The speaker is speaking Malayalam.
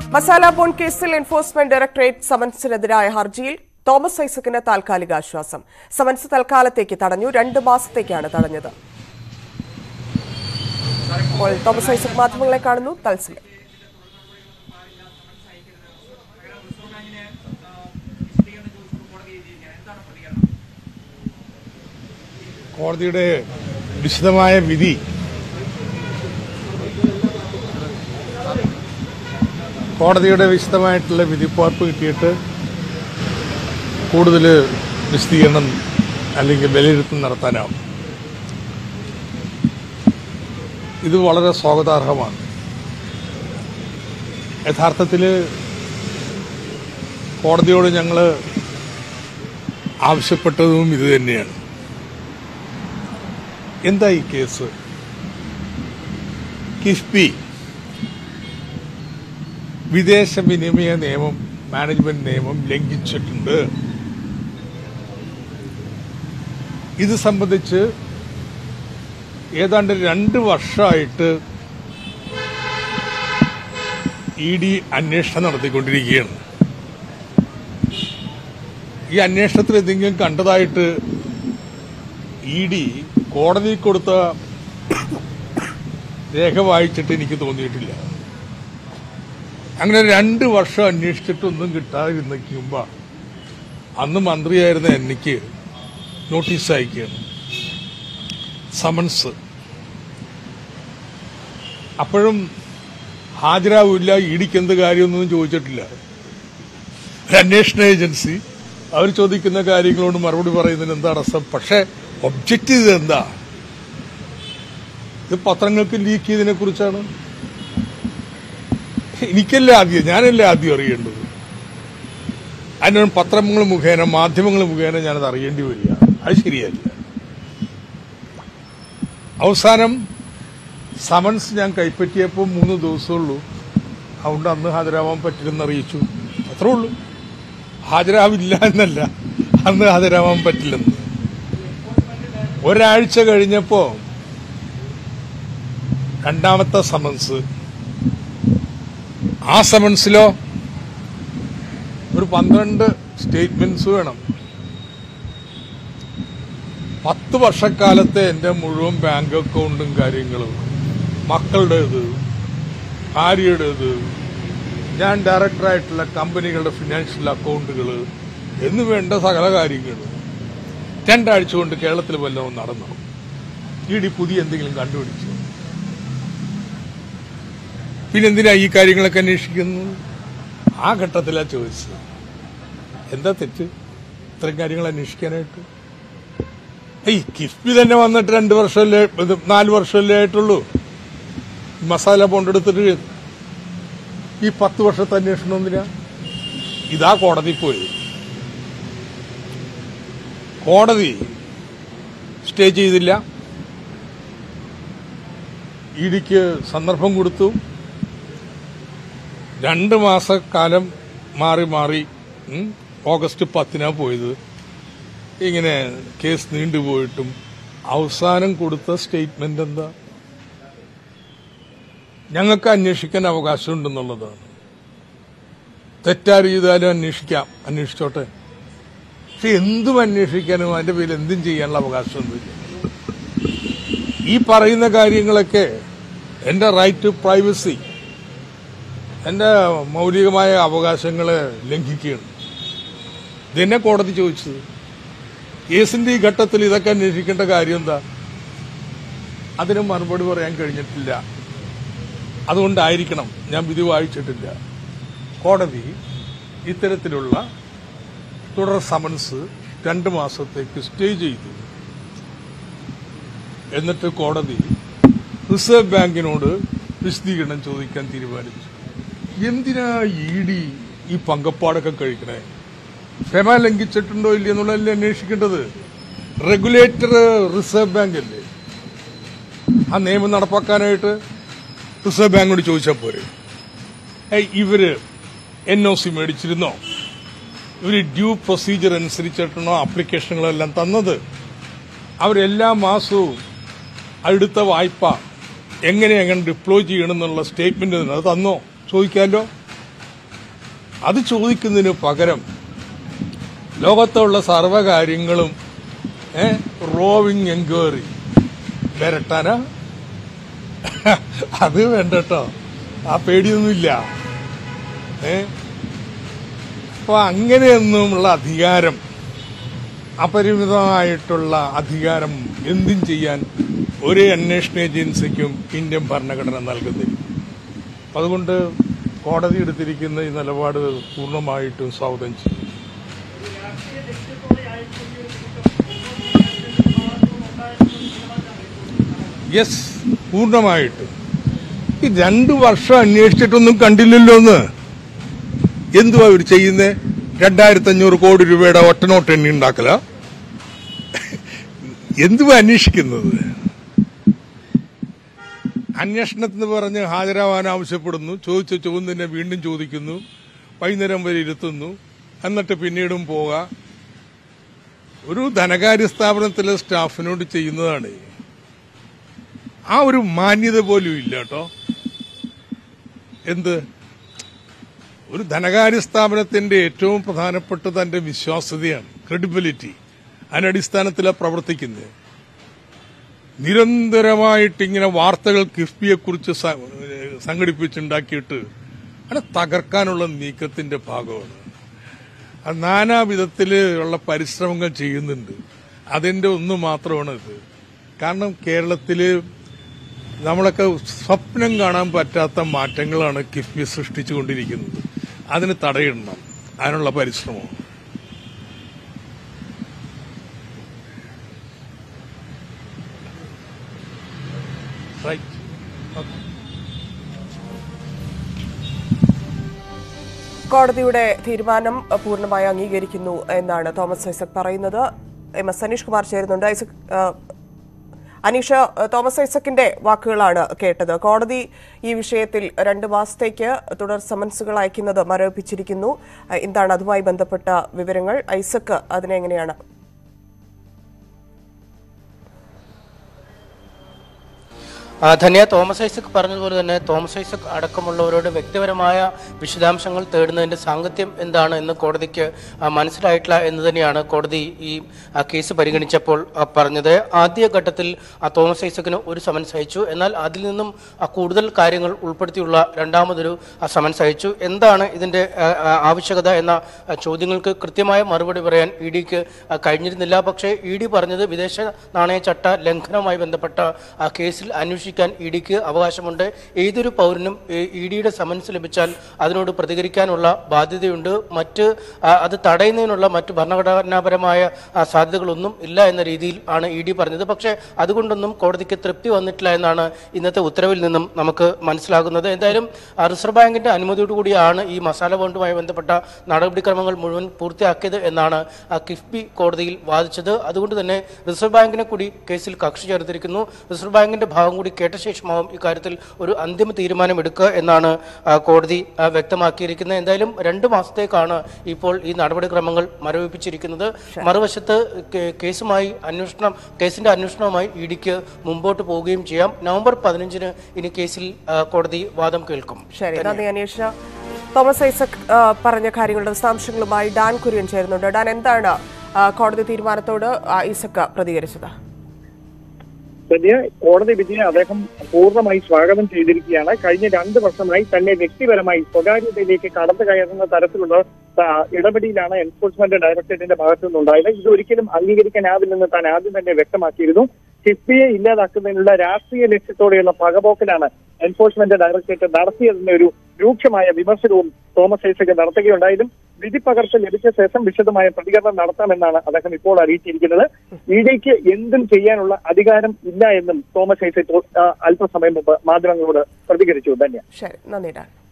മസാല ബോൺ കേസിൽ എൻഫോഴ്സ്മെന്റ് ഡയറക്ടറേറ്റ് സമൻസിനെതിരായ ഹർജിയിൽ തോമസ് ഐസക്കിന് താൽക്കാലിക ആശ്വാസം സമൻസ് തൽക്കാലത്തേക്ക് തടഞ്ഞു രണ്ട് മാസത്തേക്കാണ് തടഞ്ഞത് ഇപ്പോൾ തോമസ് ഐസക് മാധ്യമങ്ങളെ കാണുന്നു തത്സമയം കോടതിയുടെ വിശദമായ വിധി കോടതിയുടെ വിശദമായിട്ടുള്ള വിധിപ്പകർപ്പ് കിട്ടിയിട്ട് കൂടുതൽ വിശദീകരണം അല്ലെങ്കിൽ വിലയിരുത്തൽ നടത്താനാവും ഇത് വളരെ സ്വാഗതാർഹമാണ് യഥാർത്ഥത്തിൽ കോടതിയോട് ഞങ്ങൾ ആവശ്യപ്പെട്ടതും ഇത് തന്നെയാണ് എന്താ ഈ കേസ് കിഫ്ബി വിദേശ വിനിമയ നിയമം മാനേജ്മെന്റ് നിയമം ലംഘിച്ചിട്ടുണ്ട് ഇത് സംബന്ധിച്ച് ഏതാണ്ട് രണ്ട് വർഷമായിട്ട് ഇ ഡി അന്വേഷണം നടത്തിക്കൊണ്ടിരിക്കുകയാണ് ഈ അന്വേഷണത്തിൽ എന്തെങ്കിലും കണ്ടതായിട്ട് ഇ ഡി കോടതി കൊടുത്ത രേഖ വായിച്ചിട്ട് എനിക്ക് തോന്നിയിട്ടില്ല അങ്ങനെ രണ്ട് വർഷം അന്വേഷിച്ചിട്ടൊന്നും കിട്ടാതിരുന്നിക്കുമ്പോ അന്ന് മന്ത്രിയായിരുന്ന എനിക്ക് നോട്ടീസ് അയക്കുകയാണ് സമൻസ് അപ്പോഴും ഹാജരാവില്ല ഇടിക്ക് എന്ത് കാര്യമൊന്നും ചോദിച്ചിട്ടില്ല ഒരു അന്വേഷണ ഏജൻസി അവർ ചോദിക്കുന്ന കാര്യങ്ങളോട് മറുപടി പറയുന്നതിന് എന്താ അർത്ഥം പക്ഷേ ഒബ്ജക്റ്റ് ഇത് എന്താ ഇത് പത്രങ്ങൾക്ക് ലീക്ക് ചെയ്തതിനെ കുറിച്ചാണ് എനിക്കല്ലേ ആദ്യം ഞാനല്ലേ ആദ്യം അറിയേണ്ടത് അതിന് പത്രങ്ങൾ മുഖേന മാധ്യമങ്ങൾ മുഖേന ഞാനത് അറിയേണ്ടി വരിക അത് ശരിയല്ല അവസാനം സമൻസ് ഞാൻ കൈപ്പറ്റിയപ്പോൾ മൂന്ന് ദിവസമുള്ളൂ അതുകൊണ്ട് അന്ന് ഹാജരാവാൻ പറ്റില്ലെന്ന് അറിയിച്ചു അത്രേ ഉള്ളൂ ഹാജരാവില്ല എന്നല്ല അന്ന് ഹാജരാവാൻ പറ്റില്ലെന്ന് ഒരാഴ്ച കഴിഞ്ഞപ്പോ രണ്ടാമത്തെ സമൻസ് ആ സമൻസിലോ ഒരു പന്ത്രണ്ട് സ്റ്റേറ്റ്മെന്റ്സ് വേണം പത്ത് വർഷക്കാലത്തെ എന്റെ മുഴുവൻ ബാങ്ക് അക്കൗണ്ടും കാര്യങ്ങളും മക്കളുടേത് ഭാര്യയുടേത് ഞാൻ ഡയറക്ടറായിട്ടുള്ള കമ്പനികളുടെ ഫിനാൻഷ്യൽ അക്കൗണ്ടുകൾ എന്ന് വേണ്ട സകല കാര്യങ്ങൾ രണ്ടാഴ്ച കൊണ്ട് കേരളത്തിൽ വല്ലതും നടന്നു ഇ ഡി പുതിയ എന്തെങ്കിലും കണ്ടുപിടിച്ചു പിന്നെന്തിനാ ഈ കാര്യങ്ങളൊക്കെ അന്വേഷിക്കുന്നത് ആ ഘട്ടത്തിലാ ചോദിച്ചത് എന്താ തെറ്റ് ഇത്തരം കാര്യങ്ങൾ അന്വേഷിക്കാനായിട്ട് ഏയ് കിഫ്ബി തന്നെ വന്നിട്ട് രണ്ട് വർഷമല്ലേ ഇത് നാല് വർഷമല്ലേ ആയിട്ടുള്ളൂ മസാല ബോണ്ട് എടുത്തിട്ട് ഈ പത്ത് വർഷത്തെ അന്വേഷണം എന്തിനാ ഇതാ കോടതി പോയി കോടതി സ്റ്റേ ചെയ്തില്ല ഇടിക്ക് സന്ദർഭം കൊടുത്തു രണ്ട് മാസക്കാലം മാറി മാറി ഉം, ഓഗസ്റ്റ് പത്തിനാ പോയത് ഇങ്ങനെ കേസ് നീണ്ടുപോയിട്ടും അവസാനം കൊടുത്ത സ്റ്റേറ്റ്മെന്റ് എന്താ ഞങ്ങൾക്ക് അന്വേഷിക്കാൻ അവകാശമുണ്ടെന്നുള്ളതാണ് തെറ്റാര് ചെയ്താലും അന്വേഷിക്കാം അന്വേഷിച്ചോട്ടെ പക്ഷെ എന്തും അന്വേഷിക്കാനും അതിന്റെ പേരിൽ എന്തും ചെയ്യാനുള്ള അവകാശമൊന്നുമില്ല ഈ പറയുന്ന കാര്യങ്ങളൊക്കെ എന്റെ റൈറ്റ് ടു പ്രൈവസി എന്റെ മൗലികമായ അവകാശങ്ങളെ ലംഘിക്കുകയാണ് ഇതെന്നെ കോടതി ചോദിച്ചത് കേസിന്റെ ഈ ഘട്ടത്തിൽ ഇതൊക്കെ അന്വേഷിക്കേണ്ട കാര്യം എന്താ അതിന് മറുപടി പറയാൻ കഴിഞ്ഞിട്ടില്ല അതുകൊണ്ടായിരിക്കണം ഞാൻ വിധി വായിച്ചിട്ടില്ല കോടതി ഇത്തരത്തിലുള്ള തുടർ സമൻസ് രണ്ട് മാസത്തേക്ക് സ്റ്റേ ചെയ്തു എന്നിട്ട് കോടതി റിസർവ് ബാങ്കിനോട് വിശദീകരണം ചോദിക്കാൻ തീരുമാനിച്ചു എന്തിനാ ഇ ഡി ഈ പങ്കപ്പാടൊക്കെ കഴിക്കണേ ഫെമ ലംഘിച്ചിട്ടുണ്ടോ ഇല്ലയോ എന്നുള്ളതല്ലേ അന്വേഷിക്കേണ്ടത് റെഗുലേറ്റർ റിസർവ് ബാങ്ക് അല്ലേ ആ നിയമം നടപ്പാക്കാനായിട്ട് റിസർവ് ബാങ്കിനോട് ചോദിച്ചാൽ പോരെ ഏയ് ഇവര് എൻ ഒ സി മേടിച്ചിരുന്നോ ഇവര് ഡ്യൂ പ്രൊസീജിയർ അനുസരിച്ചിട്ടാണോ ആപ്ലിക്കേഷനുകളെല്ലാം തന്നത് അവരെല്ലാ മാസവും അടുത്ത വായ്പ എങ്ങനെ എങ്ങനെ ഡിപ്ലോയ് ചെയ്യണം എന്നുള്ള സ്റ്റേറ്റ്മെന്റ് അത് തന്നോ ചോദിക്കാമല്ലോ അത് ചോദിക്കുന്നതിന് പകരം ലോകത്തുള്ള സർവ്വകാര്യങ്ങളും ഏ, റോവിങ് എൻക്വയറി വരട്ടാനാ അത് വേണ്ട കേട്ടോ ആ പേടിയൊന്നുമില്ല ഏ അപ്പൊ അങ്ങനെയൊന്നുമുള്ള അധികാരം അപരിമിതമായിട്ടുള്ള അധികാരം എന്തും ചെയ്യാൻ ഒരു അന്വേഷണ ഏജൻസിക്കും ഇന്ത്യൻ ഭരണഘടന നൽകുന്നില്ല അപ്പൊ അതുകൊണ്ട് കോടതി എടുത്തിരിക്കുന്ന ഈ നിലപാട് പൂർണ്ണമായിട്ടും സ്വാഗതം ചെയ്യും യെസ് പൂർണ്ണമായിട്ടും ഈ രണ്ടു വർഷം അന്വേഷിച്ചിട്ടൊന്നും കണ്ടില്ലല്ലോ എന്ന് എന്തുവാ ഇവർ ചെയ്യുന്നത് രണ്ടായിരത്തി അഞ്ഞൂറ് കോടി രൂപയുടെ ഒറ്റനോട്ട് എണ്ണി ഉണ്ടാക്കല എന്തുവാ അന്വേഷിക്കുന്നത് അന്വേഷണത്തിന് പറഞ്ഞ് ഹാജരാവാൻ ആവശ്യപ്പെടുന്നു ചോദിച്ച ചോദ്യം വീണ്ടും ചോദിക്കുന്നു വൈകുന്നേരം വരെ ഇരുത്തുന്നു എന്നിട്ട് പിന്നീടും പോകാം ഒരു ധനകാര്യ സ്ഥാപനത്തിലെ സ്റ്റാഫിനോട് ചെയ്യുന്നതാണ് ആ ഒരു മാന്യത പോലും ഇല്ല കേട്ടോ എന്ത് ഒരു ധനകാര്യ സ്ഥാപനത്തിന്റെ ഏറ്റവും പ്രധാനപ്പെട്ട തന്റെ വിശ്വാസ്യതയാണ് ക്രെഡിബിലിറ്റി അതിനടിസ്ഥാനത്തിലാണ് പ്രവർത്തിക്കുന്നത് നിരന്തരമായിട്ട് ഇങ്ങനെ വാർത്തകൾ കിഫ്ബിയെക്കുറിച്ച് സ- സംഘടിപ്പിച്ചുണ്ടാക്കിയിട്ട് അത് തകർക്കാനുള്ള നീക്കത്തിന്റെ ഭാഗമാണ് അത് നാനാവിധത്തിൽ ഉള്ള പരിശ്രമങ്ങൾ ചെയ്യുന്നുണ്ട് അതിന്റെ ഒന്ന് മാത്രമാണ് ഇത് കാരണം കേരളത്തില് നമ്മളൊക്കെ സ്വപ്നം കാണാൻ പറ്റാത്ത മാറ്റങ്ങളാണ് കിഫ്ബി സൃഷ്ടിച്ചുകൊണ്ടിരിക്കുന്നത് അതിന് തടയിടണം അതിനുള്ള പരിശ്രമം റൈറ്റ് കോടതിയുടെ തീരുമാനം അഹ്, പൂർണ്ണമായി അംഗീകരിക്കുന്നു എന്നാണ് തോമസ് ഐസക് പറയുന്നത് എം എസ് അനീഷ് കുമാർ ചേരുന്നുണ്ട് ഐസക് അഹ്, അനീഷ അഹ്, തോമസ് ഐസക്കിന്റെ വാക്കുകളാണ് കേട്ടത് കോടതി ഈ വിഷയത്തിൽ രണ്ട് മാസത്തേക്ക് തുടർ സമൻസുകൾ അയക്കുന്നത് മരവിപ്പിച്ചിരിക്കുന്നു അഹ്, എന്താണ് അതുമായി ബന്ധപ്പെട്ട വിവരങ്ങൾ ഐസക് അതിനെങ്ങനെയാണ് ആ, ധന്യ തോമസ് ഐസക് പറഞ്ഞതുപോലെ തന്നെ തോമസ് ഐസക് അടക്കമുള്ളവരോട് വ്യക്തിപരമായ വിശദാംശങ്ങൾ തേടുന്നതിന്റെ സാങ്കത്യം എന്താണ് എന്ന് കോടതിക്ക് ആ, മനസ്സിലായിട്ടില്ല എന്ന് തന്നെയാണ് കോടതി ഈ ആ, കേസ് പരിഗണിച്ചപ്പോൾ ആ, പറഞ്ഞത് ആദ്യഘട്ടത്തിൽ ആ തോമസ് ഐസക്കിന് ഒരു സമൻസ് അയച്ചു എന്നാൽ അതിൽ നിന്നും ആ, കൂടുതൽ കാര്യങ്ങൾ ഉൾപ്പെടുത്തിയുള്ള രണ്ടാമതൊരു ആ, സമൻസ് അയച്ചു എന്താണ് ഇതിന്റെ ആ, ആ, ആവശ്യകത എന്ന ആ, ചോദ്യങ്ങൾക്ക് കൃത്യമായ മറുപടി പറയാൻ ഇ ഡിക്ക് കഴിഞ്ഞിരുന്നില്ല പക്ഷേ ഇ ഡി പറഞ്ഞത് വിദേശ നാണയ ചട്ട ലംഘനവുമായി ബന്ധപ്പെട്ട ആ കേസിൽ അന്വേഷിക്കാൻ ഇ ഡിക്ക് അവകാശമുണ്ട് ഏതൊരു പൗരനും ഇ ഡിയുടെ സമൻസ് ലഭിച്ചാൽ അതിനോട് പ്രതികരിക്കാനുള്ള ബാധ്യതയുണ്ട് മറ്റ് ആ, അത് തടയുന്നതിനുള്ള മറ്റ് ഭരണഘടനാപരമായ ആ, സാധ്യതകളൊന്നും ഇല്ല എന്ന രീതിയിൽ ആണ് ഇ ഡി പറഞ്ഞത് പക്ഷേ അതുകൊണ്ടൊന്നും കോടതിക്ക് തൃപ്തി വന്നിട്ടില്ല എന്നാണ് ഇന്നത്തെ ഉത്തരവിൽ നിന്നും നമുക്ക് മനസ്സിലാകുന്നത് എന്തായാലും ആ, റിസർവ് ബാങ്കിന്റെ അനുമതിയോടുകൂടിയാണ് ഈ മസാല ബോണ്ടുമായി ബന്ധപ്പെട്ട നടപടിക്രമങ്ങൾ മുഴുവൻ പൂർത്തിയാക്കിയത് എന്നാണ് ആ, കിഫ്ബി കോടതിയിൽ വാദിച്ചത് അതുകൊണ്ട് തന്നെ റിസർവ് ബാങ്കിനെ കൂടി കേസിൽ കക്ഷി ചേർത്തിരിക്കുന്നു റിസർവ് ബാങ്കിന്റെ ഭാഗം കൂടി കേട്ട ശേഷമാവും ഇക്കാര്യത്തിൽ ഒരു അന്തിമ തീരുമാനം എടുക്കുക എന്നാണ് ആ, കോടതി ആ, വ്യക്തമാക്കിയിരിക്കുന്നത് എന്തായാലും രണ്ട് മാസത്തേക്കാണ് ഇപ്പോൾ ഈ നടപടിക്രമങ്ങൾ മരവിപ്പിച്ചിരിക്കുന്നത് മറുവശത്ത് കേ- കേസുമായി അന്വേഷണം കേസിന്റെ അന്വേഷണവുമായി ഇ ഡിക്ക് മുമ്പോട്ട് പോവുകയും ചെയ്യാം നവംബർ പതിനഞ്ചിന് ഇനി കേസിൽ ആ, കോടതി വാദം കേൾക്കും ശരി നന്ദി അനീഷ തോമസ് ഐസക് ആ, പറഞ്ഞ കാര്യങ്ങളുടെ വിശദാംശങ്ങളുമായി ഡാൻ കുര്യൻ ചേരുന്നുണ്ട് ഡാൻ എന്താണ് ആ, കോടതി തീരുമാനത്തോട് ആ, ഐസക് പ്രതികരിച്ചത് വലിയ കോടതി വിധിയെ അദ്ദേഹം പൂർണ്ണമായി സ്വാഗതം ചെയ്തിരിക്കുകയാണ് കഴിഞ്ഞ രണ്ട് വർഷമായി തന്നെ വ്യക്തിപരമായി സ്വകാര്യതയിലേക്ക് കടന്നു കയറുന്ന തരത്തിലുള്ള ആ, ഇടപെടലാണ് എൻഫോഴ്സ്മെന്റ് ഡയറക്ടറേറ്റിന്റെ ഭാഗത്തു നിന്നുണ്ടായത് ഇത് ഒരിക്കലും അംഗീകരിക്കാനാവില്ലെന്ന് താൻ ആദ്യം തന്നെ വ്യക്തമാക്കിയിരുന്നു കിഫ്ബിയെ ഇല്ലാതാക്കുന്നതിനുള്ള രാഷ്ട്രീയ ലക്ഷ്യത്തോടെയുള്ള പകപോക്കലാണ് എൻഫോഴ്സ്മെന്റ് ഡയറക്ടറേറ്റ് നടത്തിയതെന്ന ഒരു രൂക്ഷമായ വിമർശനവും തോമസ് ഐസക് നടത്തുകയുണ്ടായാലും വിധി പകർപ്പ് ലഭിച്ച ശേഷം വിശദമായ പ്രതികരണം നടത്താമെന്നാണ് അദ്ദേഹം ഇപ്പോൾ അറിയിച്ചിരിക്കുന്നത് ഇ ഡിക്ക് എന്തും ചെയ്യാനുള്ള അധികാരം ഇല്ല എന്നും തോമസ് ഐസക് ആ, അല്പസമയം മുമ്പ് മാധ്യമങ്ങളോട് പ്രതികരിച്ചു ധന്യ ശരി നന്ദി ഡാൻ